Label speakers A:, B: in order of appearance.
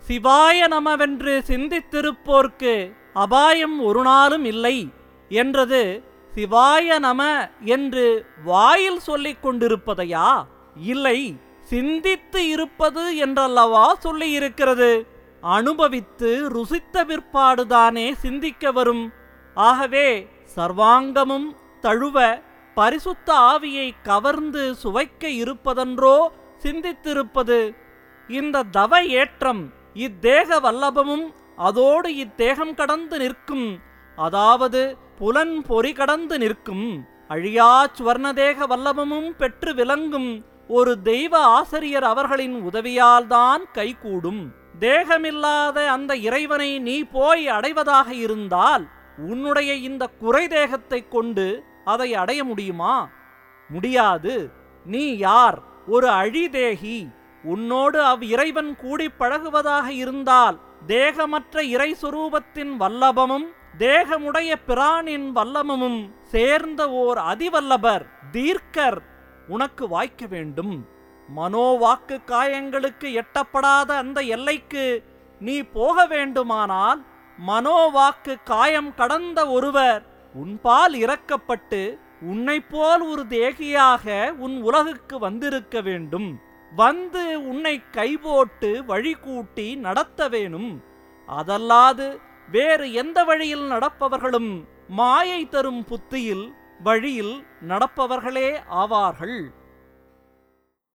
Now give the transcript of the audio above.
A: சிவாய நமவென்று சிந்தித்திருப்போர்க்கு அபாயம் ஒரு நாளும் இல்லை என்றது சிவாய நம என்று வாயில் சொல்லிக் கொண்டிருப்பதையா இல்லை சிந்தித்து இருப்பது என்றல்லவா சொல்லியிருக்கிறது அனுபவித்து ருசித்த பிற்பாடுதானே சிந்திக்க வரும் ஆகவே சர்வாங்கமும் தழுவ பரிசுத்த ஆவியை கவர்ந்து சுவைக்க இருப்பதன்றோ சிந்தித்திருப்பது இந்த தவ ஏற்றம் இத்தேக வல்லபமும் அதோடு இத்தேகம் கடந்து நிற்கும் அதாவது புலன் பொறி கடந்து நிற்கும் அழியா சுவர்ணதேக வல்லபமும் பெற்று விளங்கும் ஒரு தெய்வ ஆசிரியர் அவர்களின் உதவியால்தான் கைகூடும் தேகமில்லாத அந்த இறைவனை நீ போய் அடைவதாக இருந்தால் உன்னுடைய இந்த குறை தேகத்தை கொண்டு அதை அடைய முடியுமா முடியாது நீ யார் ஒரு அழிதேகி உன்னோடு அவ் இறைவன் கூடி பழகுவதாக இருந்தால் தேகமற்ற இறை சுரூபத்தின் வல்லபமும் தேகமுடைய பிரானின் வல்லமமும் சேர்ந்த ஓர் அதிவல்லபர் தீர்க்கர் உனக்கு வாய்க்க வேண்டும் மனோவாக்கு காயங்களுக்கு எட்டப்படாத அந்த எல்லைக்கு நீ போக வேண்டுமானால் மனோவாக்கு காயம் கடந்த ஒருவர் உன்பால் இறக்கப்பட்டு உன்னைப் போல் ஒரு தேகியாக உன் உலகுக்கு வந்திருக்க வேண்டும் வந்து உன்னை கைபோட்டு வழி கூட்டி நடத்த வேணும் அதல்லாது வேறு எந்த வழியில் நடப்பவர்களும் மாயை தரும் புத்தியில் வழியில் நடப்பவர்களே ஆவார்கள்